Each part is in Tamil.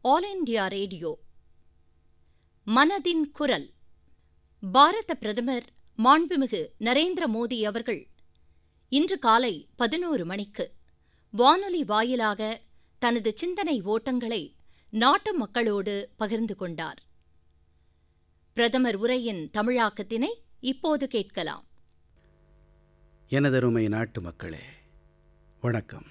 ஆல் இண்டியா ரேடியோ மனதின் குரல் பாரத பிரதமர் மாண்புமிகு நரேந்திர மோடி அவர்கள் இன்று காலை பதினோரு மணிக்கு வானொலி வாயிலாக தனது சிந்தனை ஓட்டங்களை நாட்டு மக்களோடு பகிர்ந்து கொண்டார் பிரதமர் உரையின் தமிழாக்கத்தினை இப்போது கேட்கலாம் எனதருமை நாட்டு மக்களே வணக்கம்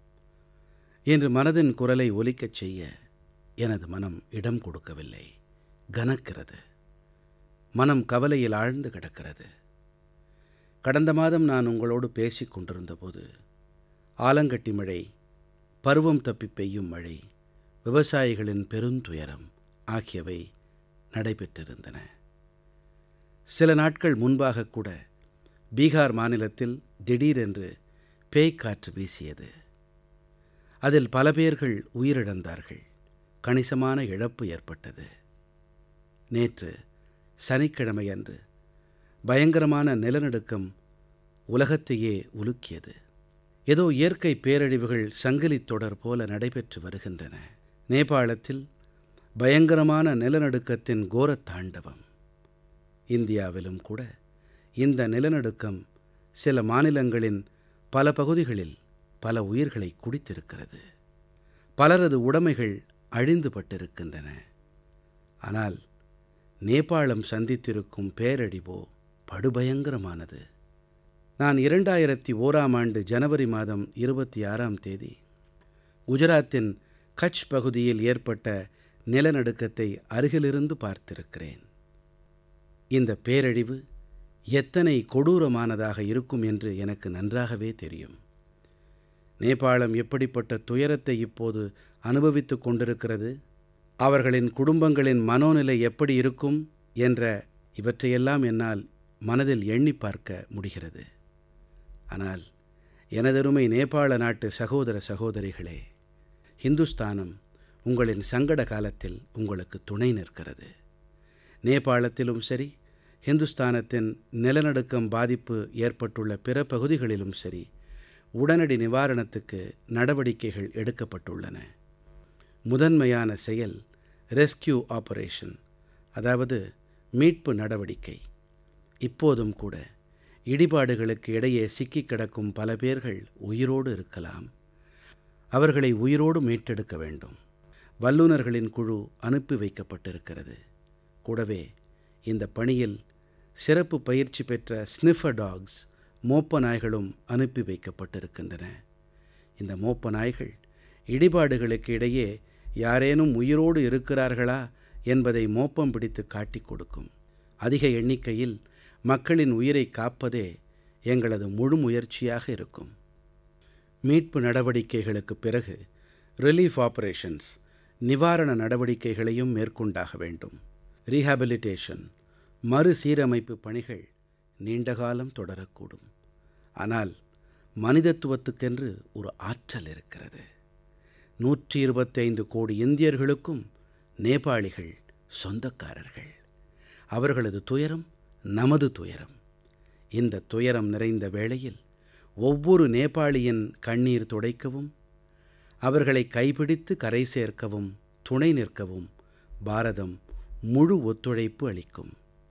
இன்று மனதின் குரலை ஒலிக்கச் செய்ய எனது மனம் இடம் கொடுக்கவில்லை கனக்கிறது மனம் கவலையில் ஆழ்ந்து கிடக்கிறது கடந்த மாதம் நான் உங்களோடு பேசிக் கொண்டிருந்தபோது ஆலங்கட்டி மழை பருவம் தப்பி பெய்யும் மழை விவசாயிகளின் பெருந்துயரம் ஆகியவை நடைபெற்றிருந்தன சில நாட்கள் முன்பாக கூட பீகார் மாநிலத்தில் திடீரென்று பேய்க்காற்று வீசியது அதில் பல பேர்கள் உயிரிழந்தார்கள் கணிசமான இழப்பு ஏற்பட்டது நேற்று சனிக்கிழமையன்று பயங்கரமான நிலநடுக்கம் உலகத்தையே உலுக்கியது ஏதோ இயற்கை பேரழிவுகள் சங்கிலித் தொடர் போல நடைபெற்று வருகின்றன நேபாளத்தில் பயங்கரமான நிலநடுக்கத்தின் கோரத் தாண்டவம் இந்தியாவிலும் கூட இந்த நிலநடுக்கம் சில மாநிலங்களின் பல பகுதிகளில் பல உயிர்களை குடித்திருக்கிறது பலரது உடைமைகள் அழிந்து பட்டிருக்கின்றன ஆனால் நேபாளம் சந்தித்திருக்கும் பேரழிவோ படுபயங்கரமானது நான் இரண்டாயிரத்தி ஓராம் ஆண்டு ஜனவரி மாதம் இருபத்தி ஆறாம் தேதி குஜராத்தின் கட்ச் பகுதியில் ஏற்பட்ட நிலநடுக்கத்தை அருகிலிருந்து பார்த்திருக்கிறேன் இந்த பேரழிவு எத்தனை கொடூரமானதாக இருக்கும் என்று எனக்கு நன்றாகவே தெரியும் நேபாளம் எப்படிப்பட்ட துயரத்தை இப்போது அனுபவித்துக் கொண்டிருக்கிறது அவர்களின் குடும்பங்களின் மனோநிலை எப்படி இருக்கும் என்ற இவற்றையெல்லாம் என்னால் மனதில் எண்ணி பார்க்க முடிகிறது ஆனால் எனதருமை நேபாள நாட்டு சகோதர சகோதரிகளே ஹிந்துஸ்தானம் உங்களின் சங்கட காலத்தில் உங்களுக்கு துணை நிற்கிறது நேபாளத்திலும் சரி ஹிந்துஸ்தானத்தின் நிலநடுக்கம் பாதிப்பு ஏற்பட்டுள்ள பிற பகுதிகளிலும் சரி உடனடி நிவாரணத்துக்கு நடவடிக்கைகள் எடுக்கப்பட்டுள்ளன முதன்மையான செயல் ரெஸ்கியூ ஆபரேஷன் அதாவது மீட்பு நடவடிக்கை இப்போதும் கூட இடிபாடுகளுக்கு இடையே சிக்கிக் கிடக்கும் பல பேர்கள் உயிரோடு இருக்கலாம் அவர்களை உயிரோடு மீட்டெடுக்க வேண்டும் வல்லுநர்களின் குழு அனுப்பி வைக்கப்பட்டிருக்கிறது கூடவே இந்த பணியில் சிறப்பு பயிற்சி பெற்ற ஸ்னிஃபர் டாக்ஸ் மோப்ப நாய்களும் அனுப்பி வைக்கப்பட்டிருக்கின்றன இந்த மோப்ப நாய்கள் இடிபாடுகளுக்கு இடையே யாரேனும் உயிரோடு இருக்கிறார்களா என்பதை மோப்பம் பிடித்து காட்டிக் கொடுக்கும் அதிக எண்ணிக்கையில் மக்களின் உயிரை காப்பதே எங்களது முழு முயற்சியாக இருக்கும் மீட்பு நடவடிக்கைகளுக்கு பிறகு ரிலீஃப் ஆபரேஷன்ஸ் நிவாரண நடவடிக்கைகளையும் மேற்கொண்டாக வேண்டும் ரீஹாபிலிட்டேஷன் மறுசீரமைப்பு பணிகள் நீண்டகாலம் தொடரக்கூடும் ஆனால் மனிதத்துவத்துக்கென்று ஒரு ஆற்றல் இருக்கிறது நூற்றி இருபத்தைந்து கோடி இந்தியர்களுக்கும் நேபாளிகள் சொந்தக்காரர்கள் அவர்களது துயரம் நமது துயரம் இந்த துயரம் நிறைந்த வேளையில் ஒவ்வொரு நேபாளியின் கண்ணீர் துடைக்கவும் அவர்களை கைப்பிடித்து கரை சேர்க்கவும் துணை நிற்கவும் பாரதம் முழு ஒத்துழைப்பு அளிக்கும்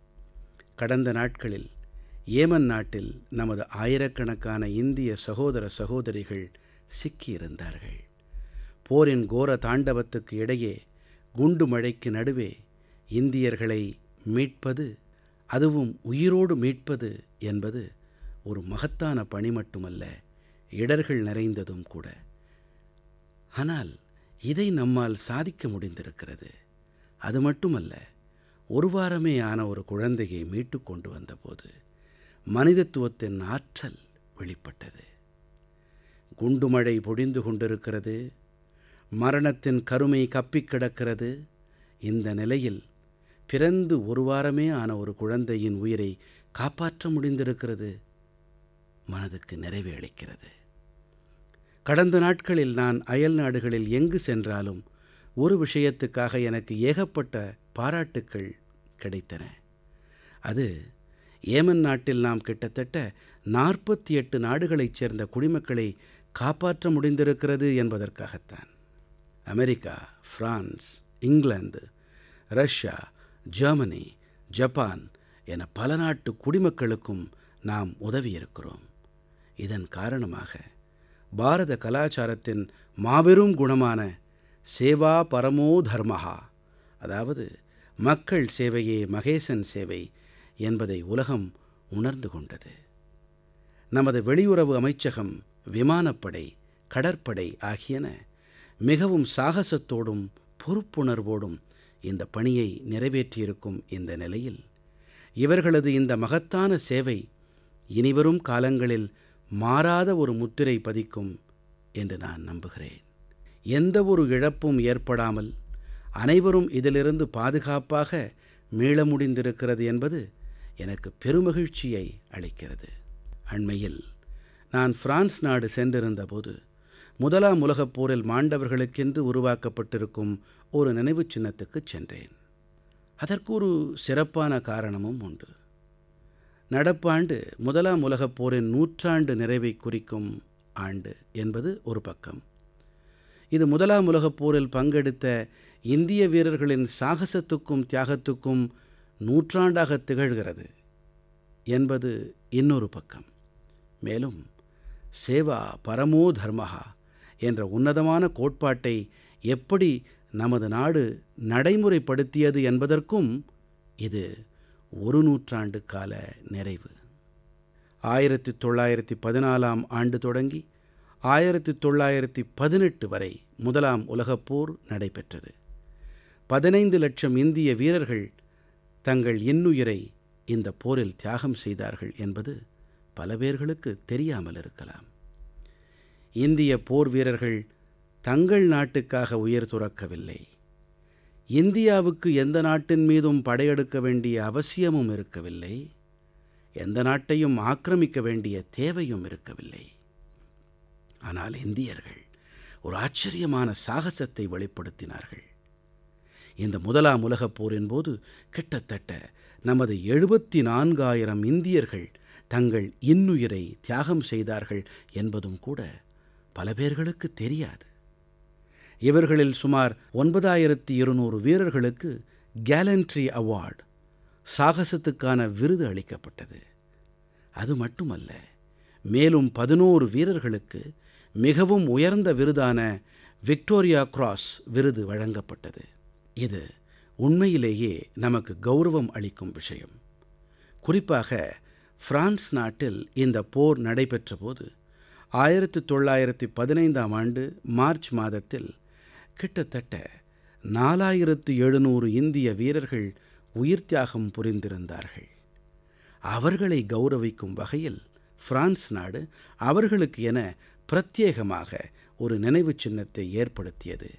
கடந்த நாட்களில் ஏமன் நாட்டில் நமது ஆயிரக்கணக்கான இந்திய சகோதர சகோதரிகள் சிக்கியிருந்தார்கள் போரின் கோர தாண்டவத்துக்கு இடையே குண்டு மழைக்கு நடுவே இந்தியர்களை மீட்பது அதுவும் உயிரோடு மீட்பது என்பது ஒரு மகத்தான பணி மட்டுமல்ல இடர்கள் நிறைந்ததும் கூட ஆனால் இதை நம்மால் சாதிக்க முடிந்திருக்கிறது அது மட்டுமல்ல ஒரு வாரமே ஆன ஒரு குழந்தையை மீட்டு கொண்டு வந்தபோது மனிதத்துவத்தின் ஆற்றல் வெளிப்பட்டது குண்டுமழை பொழிந்து கொண்டிருக்கிறது மரணத்தின் கருமை கப்பிக் கிடக்கிறது இந்த நிலையில் பிறந்து ஒரு வாரமே ஆன ஒரு குழந்தையின் உயிரை காப்பாற்ற முடிந்திருக்கிறது மனதுக்கு நிறைவு அளிக்கிறது கடந்த நாட்களில் நான் அயல் நாடுகளில் எங்கு சென்றாலும் ஒரு விஷயத்துக்காக எனக்கு ஏகப்பட்ட பாராட்டுக்கள் கிடைத்தன அது ஏமன் நாட்டில் நாம் கிட்டத்தட்ட நாற்பத்தி எட்டு நாடுகளைச் சேர்ந்த குடிமக்களை காப்பாற்ற முடிந்திருக்கிறது என்பதற்காகத்தான் அமெரிக்கா பிரான்ஸ் இங்கிலாந்து ரஷ்யா ஜெர்மனி ஜப்பான் என பல நாட்டு குடிமக்களுக்கும் நாம் உதவியிருக்கிறோம் இதன் காரணமாக பாரத கலாச்சாரத்தின் மாபெரும் குணமான சேவா பரமோ தர்மஹா அதாவது மக்கள் சேவையே மகேசன் சேவை என்பதை உலகம் உணர்ந்து கொண்டது நமது வெளியுறவு அமைச்சகம் விமானப்படை கடற்படை ஆகியன மிகவும் சாகசத்தோடும் பொறுப்புணர்வோடும் இந்த பணியை நிறைவேற்றியிருக்கும் இந்த நிலையில் இவர்களது இந்த மகத்தான சேவை இனிவரும் காலங்களில் மாறாத ஒரு முத்திரை பதிக்கும் என்று நான் நம்புகிறேன் எந்த ஒரு இழப்பும் ஏற்படாமல் அனைவரும் இதிலிருந்து பாதுகாப்பாக மீள முடிந்திருக்கிறது என்பது எனக்கு பெருமகிழ்ச்சியை அளிக்கிறது அண்மையில் நான் பிரான்ஸ் நாடு சென்றிருந்தபோது முதலாம் உலகப் போரில் மாண்டவர்களுக்கென்று உருவாக்கப்பட்டிருக்கும் ஒரு நினைவுச் சின்னத்துக்குச் சென்றேன் அதற்கு ஒரு சிறப்பான காரணமும் உண்டு நடப்பாண்டு முதலாம் உலகப் போரின் நூற்றாண்டு நிறைவை குறிக்கும் ஆண்டு என்பது ஒரு பக்கம் இது முதலாம் உலகப் போரில் பங்கெடுத்த இந்திய வீரர்களின் சாகசத்துக்கும் தியாகத்துக்கும் நூற்றாண்டாக திகழ்கிறது என்பது இன்னொரு பக்கம் மேலும் சேவா பரமோ தர்மஹா என்ற உன்னதமான கோட்பாட்டை எப்படி நமது நாடு நடைமுறைப்படுத்தியது என்பதற்கும் இது ஒரு நூற்றாண்டு கால நிறைவு ஆயிரத்தி தொள்ளாயிரத்தி பதினாலாம் ஆண்டு தொடங்கி ஆயிரத்தி தொள்ளாயிரத்தி பதினெட்டு வரை முதலாம் உலகப்போர் நடைபெற்றது பதினைந்து லட்சம் இந்திய வீரர்கள் தங்கள் இன்னுயிரை இந்த போரில் தியாகம் செய்தார்கள் என்பது பல பேர்களுக்கு தெரியாமல் இருக்கலாம் இந்திய போர் வீரர்கள் தங்கள் நாட்டுக்காக உயிர் துறக்கவில்லை இந்தியாவுக்கு எந்த நாட்டின் மீதும் படையெடுக்க வேண்டிய அவசியமும் இருக்கவில்லை எந்த நாட்டையும் ஆக்கிரமிக்க வேண்டிய தேவையும் இருக்கவில்லை ஆனால் இந்தியர்கள் ஒரு ஆச்சரியமான சாகசத்தை வெளிப்படுத்தினார்கள் இந்த முதலாம் உலகப் போரின் போது கிட்டத்தட்ட நமது எழுபத்தி நான்காயிரம் இந்தியர்கள் தங்கள் இன்னுயிரை தியாகம் செய்தார்கள் என்பதும் கூட பல பேர்களுக்கு தெரியாது இவர்களில் சுமார் ஒன்பதாயிரத்தி இருநூறு வீரர்களுக்கு கேலண்ட்ரி அவார்டு சாகசத்துக்கான விருது அளிக்கப்பட்டது அது மட்டுமல்ல மேலும் பதினோரு வீரர்களுக்கு மிகவும் உயர்ந்த விருதான விக்டோரியா கிராஸ் விருது வழங்கப்பட்டது இது உண்மையிலேயே நமக்கு கௌரவம் அளிக்கும் விஷயம் குறிப்பாக பிரான்ஸ் நாட்டில் இந்த போர் நடைபெற்ற போது ஆயிரத்தி தொள்ளாயிரத்தி பதினைந்தாம் ஆண்டு மார்ச் மாதத்தில் கிட்டத்தட்ட நாலாயிரத்து எழுநூறு இந்திய வீரர்கள் உயிர் தியாகம் புரிந்திருந்தார்கள் அவர்களை கௌரவிக்கும் வகையில் பிரான்ஸ் நாடு அவர்களுக்கு என பிரத்யேகமாக ஒரு நினைவுச் சின்னத்தை ஏற்படுத்தியது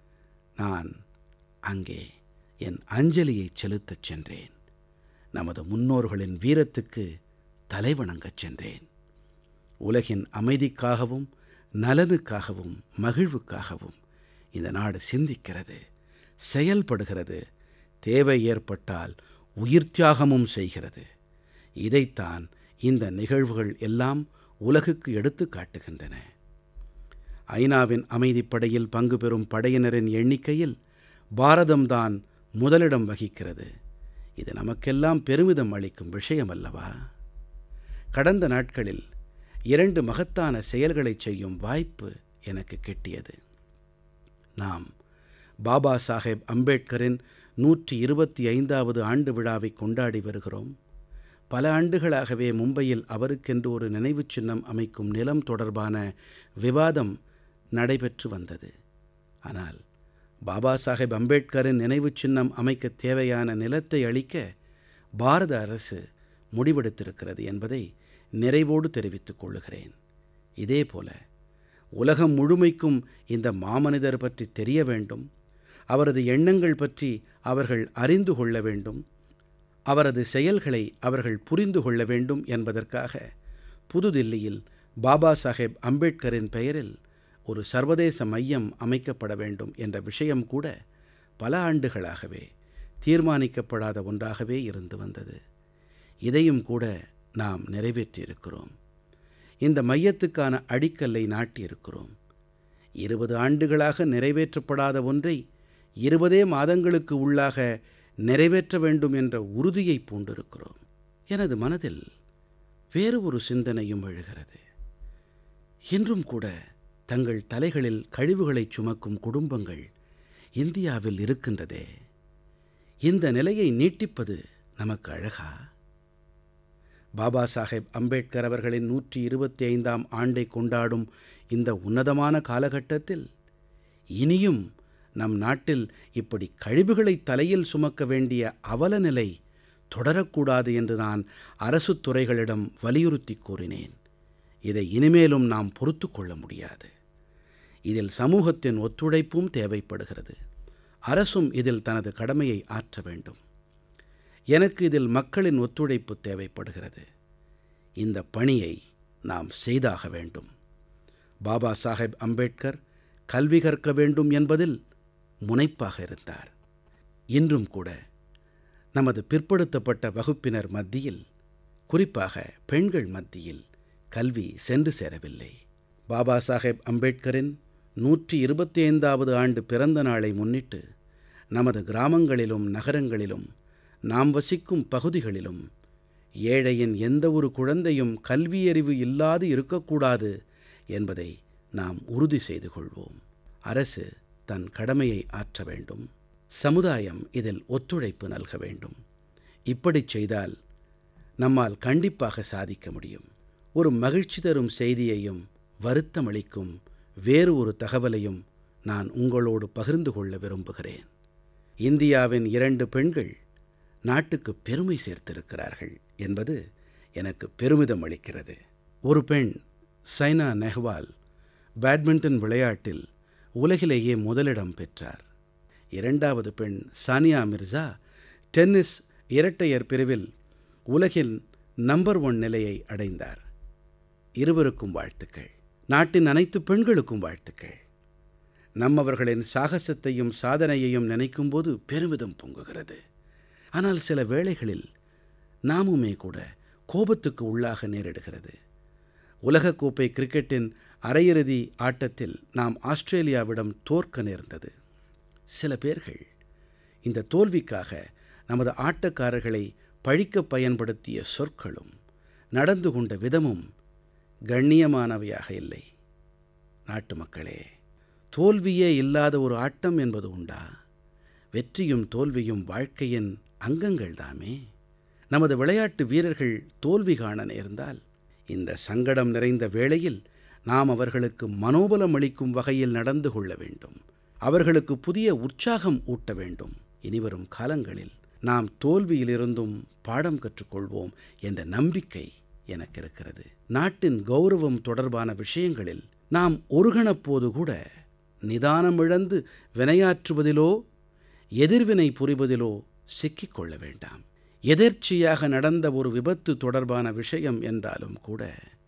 நான் அங்கே என் அஞ்சலியை செலுத்தச் சென்றேன் நமது முன்னோர்களின் வீரத்துக்கு தலைவணங்கச் சென்றேன் உலகின் அமைதிக்காகவும் நலனுக்காகவும் மகிழ்வுக்காகவும் இந்த நாடு சிந்திக்கிறது செயல்படுகிறது தேவை ஏற்பட்டால் உயிர் தியாகமும் செய்கிறது இதைத்தான் இந்த நிகழ்வுகள் எல்லாம் உலகுக்கு எடுத்து காட்டுகின்றன ஐநாவின் அமைதிப்படையில் பங்கு பெறும் படையினரின் எண்ணிக்கையில் பாரதம்தான் முதலிடம் வகிக்கிறது இது நமக்கெல்லாம் பெருமிதம் அளிக்கும் விஷயம் அல்லவா கடந்த நாட்களில் இரண்டு மகத்தான செயல்களைச் செய்யும் வாய்ப்பு எனக்கு கிட்டியது நாம் பாபா சாஹேப் அம்பேட்கரின் நூற்றி இருபத்தி ஐந்தாவது ஆண்டு விழாவை கொண்டாடி வருகிறோம் பல ஆண்டுகளாகவே மும்பையில் அவருக்கென்று ஒரு நினைவுச் சின்னம் அமைக்கும் நிலம் தொடர்பான விவாதம் நடைபெற்று வந்தது ஆனால் பாபா சாஹேப் அம்பேட்கரின் நினைவுச் சின்னம் அமைக்க தேவையான நிலத்தை அளிக்க பாரத அரசு முடிவெடுத்திருக்கிறது என்பதை நிறைவோடு தெரிவித்துக் கொள்ளுகிறேன் இதேபோல உலகம் முழுமைக்கும் இந்த மாமனிதர் பற்றி தெரிய வேண்டும் அவரது எண்ணங்கள் பற்றி அவர்கள் அறிந்து கொள்ள வேண்டும் அவரது செயல்களை அவர்கள் புரிந்து கொள்ள வேண்டும் என்பதற்காக புதுதில்லியில் பாபா சாஹேப் அம்பேட்கரின் பெயரில் ஒரு சர்வதேச மையம் அமைக்கப்பட வேண்டும் என்ற விஷயம் கூட பல ஆண்டுகளாகவே தீர்மானிக்கப்படாத ஒன்றாகவே இருந்து வந்தது இதையும் கூட நாம் நிறைவேற்றியிருக்கிறோம் இந்த மையத்துக்கான அடிக்கல்லை நாட்டியிருக்கிறோம் இருபது ஆண்டுகளாக நிறைவேற்றப்படாத ஒன்றை இருபதே மாதங்களுக்கு உள்ளாக நிறைவேற்ற வேண்டும் என்ற உறுதியை பூண்டிருக்கிறோம் எனது மனதில் வேறு ஒரு சிந்தனையும் எழுகிறது இன்றும் கூட தங்கள் தலைகளில் கழிவுகளைச் சுமக்கும் குடும்பங்கள் இந்தியாவில் இருக்கின்றதே இந்த நிலையை நீட்டிப்பது நமக்கு அழகா பாபா சாஹேப் அம்பேத்கர் அவர்களின் நூற்றி இருபத்தி ஐந்தாம் ஆண்டை கொண்டாடும் இந்த உன்னதமான காலகட்டத்தில் இனியும் நம் நாட்டில் இப்படி கழிவுகளை தலையில் சுமக்க வேண்டிய அவல நிலை தொடரக்கூடாது என்று நான் அரசு துறைகளிடம் வலியுறுத்தி கூறினேன் இதை இனிமேலும் நாம் பொறுத்து கொள்ள முடியாது இதில் சமூகத்தின் ஒத்துழைப்பும் தேவைப்படுகிறது அரசும் இதில் தனது கடமையை ஆற்ற வேண்டும் எனக்கு இதில் மக்களின் ஒத்துழைப்பு தேவைப்படுகிறது இந்த பணியை நாம் செய்தாக வேண்டும் பாபா சாஹேப் அம்பேத்கர் கல்வி கற்க வேண்டும் என்பதில் முனைப்பாக இருந்தார் இன்றும் கூட நமது பிற்படுத்தப்பட்ட வகுப்பினர் மத்தியில் குறிப்பாக பெண்கள் மத்தியில் கல்வி சென்று சேரவில்லை பாபா சாஹேப் அம்பேத்கரின் நூற்றி இருபத்தி ஐந்தாவது ஆண்டு பிறந்த நாளை முன்னிட்டு நமது கிராமங்களிலும் நகரங்களிலும் நாம் வசிக்கும் பகுதிகளிலும் ஏழையின் எந்த ஒரு குழந்தையும் கல்வியறிவு இல்லாது இருக்கக்கூடாது என்பதை நாம் உறுதி செய்து கொள்வோம் அரசு தன் கடமையை ஆற்ற வேண்டும் சமுதாயம் இதில் ஒத்துழைப்பு நல்க வேண்டும் இப்படிச் செய்தால் நம்மால் கண்டிப்பாக சாதிக்க முடியும் ஒரு மகிழ்ச்சி தரும் செய்தியையும் வருத்தமளிக்கும் வேறு ஒரு தகவலையும் நான் உங்களோடு பகிர்ந்து கொள்ள விரும்புகிறேன் இந்தியாவின் இரண்டு பெண்கள் நாட்டுக்கு பெருமை சேர்த்திருக்கிறார்கள் என்பது எனக்கு பெருமிதம் அளிக்கிறது ஒரு பெண் சைனா நெஹ்வால் பேட்மிண்டன் விளையாட்டில் உலகிலேயே முதலிடம் பெற்றார் இரண்டாவது பெண் சானியா மிர்சா டென்னிஸ் இரட்டையர் பிரிவில் உலகின் நம்பர் ஒன் நிலையை அடைந்தார் இருவருக்கும் வாழ்த்துக்கள் நாட்டின் அனைத்து பெண்களுக்கும் வாழ்த்துக்கள் நம்மவர்களின் சாகசத்தையும் சாதனையையும் நினைக்கும்போது பெருமிதம் பொங்குகிறது ஆனால் சில வேளைகளில் நாமுமே கூட கோபத்துக்கு உள்ளாக நேரிடுகிறது உலகக்கோப்பை கிரிக்கெட்டின் அரையிறுதி ஆட்டத்தில் நாம் ஆஸ்திரேலியாவிடம் தோற்க நேர்ந்தது சில பேர்கள் இந்த தோல்விக்காக நமது ஆட்டக்காரர்களை பழிக்க பயன்படுத்திய சொற்களும் நடந்து கொண்ட விதமும் கண்ணியமானவையாக இல்லை நாட்டு மக்களே தோல்வியே இல்லாத ஒரு ஆட்டம் என்பது உண்டா வெற்றியும் தோல்வியும் வாழ்க்கையின் அங்கங்கள் தாமே நமது விளையாட்டு வீரர்கள் தோல்வி காண நேர்ந்தால் இந்த சங்கடம் நிறைந்த வேளையில் நாம் அவர்களுக்கு மனோபலம் அளிக்கும் வகையில் நடந்து கொள்ள வேண்டும் அவர்களுக்கு புதிய உற்சாகம் ஊட்ட வேண்டும் இனிவரும் காலங்களில் நாம் தோல்வியிலிருந்தும் பாடம் கற்றுக்கொள்வோம் என்ற நம்பிக்கை எனக்கு இருக்கிறது நாட்டின் கௌரவம் தொடர்பான விஷயங்களில் நாம் ஒருகணப்போது கூட நிதானமிழந்து வினையாற்றுவதிலோ எதிர்வினை புரிவதிலோ சிக்கிக் கொள்ள வேண்டாம் எதேர்ச்சியாக நடந்த ஒரு விபத்து தொடர்பான விஷயம் என்றாலும் கூட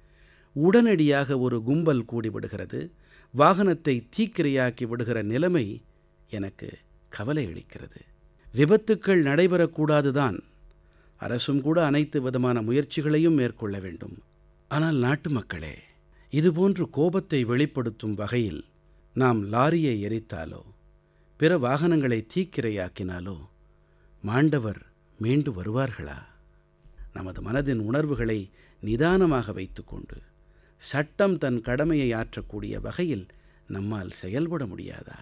உடனடியாக ஒரு கும்பல் கூடிவிடுகிறது வாகனத்தை தீக்கிரையாக்கி விடுகிற நிலைமை எனக்கு கவலை அளிக்கிறது விபத்துக்கள் நடைபெறக்கூடாதுதான் அரசும் கூட அனைத்து விதமான முயற்சிகளையும் மேற்கொள்ள வேண்டும் ஆனால் நாட்டு மக்களே இதுபோன்று கோபத்தை வெளிப்படுத்தும் வகையில் நாம் லாரியை எரித்தாலோ பிற வாகனங்களை தீக்கிரையாக்கினாலோ மாண்டவர் மீண்டு வருவார்களா நமது மனதின் உணர்வுகளை நிதானமாக வைத்துக்கொண்டு சட்டம் தன் கடமையை ஆற்றக்கூடிய வகையில் நம்மால் செயல்பட முடியாதா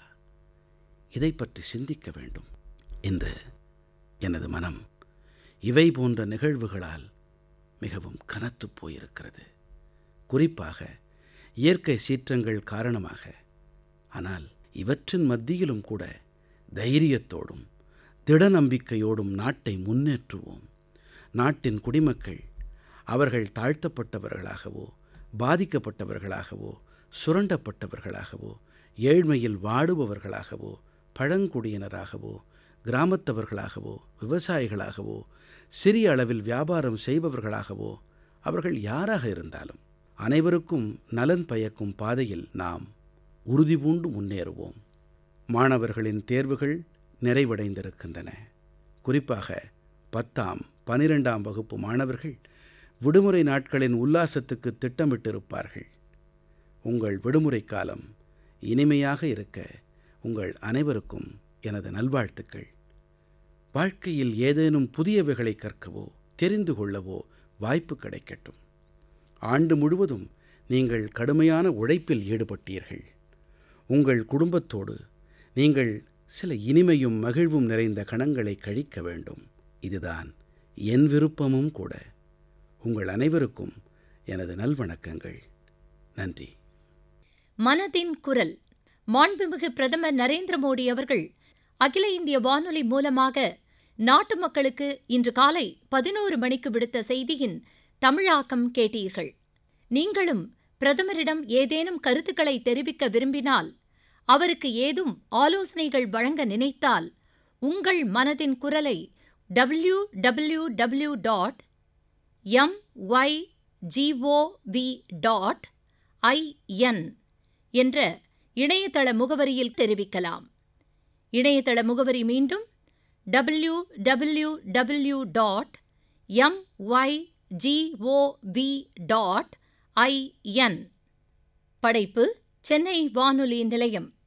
இதை பற்றி சிந்திக்க வேண்டும் என்று எனது மனம் இவை போன்ற நிகழ்வுகளால் மிகவும் கனத்துப் போயிருக்கிறது குறிப்பாக இயற்கை சீற்றங்கள் காரணமாக ஆனால் இவற்றின் மத்தியிலும் கூட தைரியத்தோடும் திட நம்பிக்கையோடும் நாட்டை முன்னேற்றுவோம் நாட்டின் குடிமக்கள் அவர்கள் தாழ்த்தப்பட்டவர்களாகவோ பாதிக்கப்பட்டவர்களாகவோ சுரண்டப்பட்டவர்களாகவோ ஏழ்மையில் வாடுபவர்களாகவோ பழங்குடியினராகவோ கிராமத்தவர்களாகவோ விவசாயிகளாகவோ சிறிய அளவில் வியாபாரம் செய்பவர்களாகவோ அவர்கள் யாராக இருந்தாலும் அனைவருக்கும் நலன் பயக்கும் பாதையில் நாம் உறுதி பூண்டு முன்னேறுவோம் மாணவர்களின் தேர்வுகள் நிறைவடைந்திருக்கின்றன குறிப்பாக பத்தாம் பனிரெண்டாம் வகுப்பு மாணவர்கள் விடுமுறை நாட்களின் உல்லாசத்துக்கு திட்டமிட்டிருப்பார்கள் உங்கள் விடுமுறை காலம் இனிமையாக இருக்க உங்கள் அனைவருக்கும் எனது நல்வாழ்த்துக்கள் வாழ்க்கையில் ஏதேனும் புதியவைகளை கற்கவோ தெரிந்து கொள்ளவோ வாய்ப்பு கிடைக்கட்டும் ஆண்டு முழுவதும் நீங்கள் கடுமையான உழைப்பில் ஈடுபட்டீர்கள் உங்கள் குடும்பத்தோடு நீங்கள் சில இனிமையும் மகிழ்வும் நிறைந்த கணங்களை கழிக்க வேண்டும் இதுதான் என் விருப்பமும் கூட உங்கள் அனைவருக்கும் எனது நல்வணக்கங்கள் நன்றி மனதின் குரல் மாண்புமிகு பிரதமர் நரேந்திர மோடி அவர்கள் அகில இந்திய வானொலி மூலமாக நாட்டு மக்களுக்கு இன்று காலை பதினோரு மணிக்கு விடுத்த செய்தியின் தமிழாக்கம் கேட்டீர்கள் நீங்களும் பிரதமரிடம் ஏதேனும் கருத்துக்களை தெரிவிக்க விரும்பினால் அவருக்கு ஏதும் ஆலோசனைகள் வழங்க நினைத்தால் உங்கள் மனதின் குரலை W W W dot M Y G O V dot I N என்ற இணையதள முகவரியில் தெரிவிக்கலாம் இணையதள முகவரி மீண்டும் W W W dot M Y G O V dot I N படைப்பு சென்னை வானொலி நிலையம்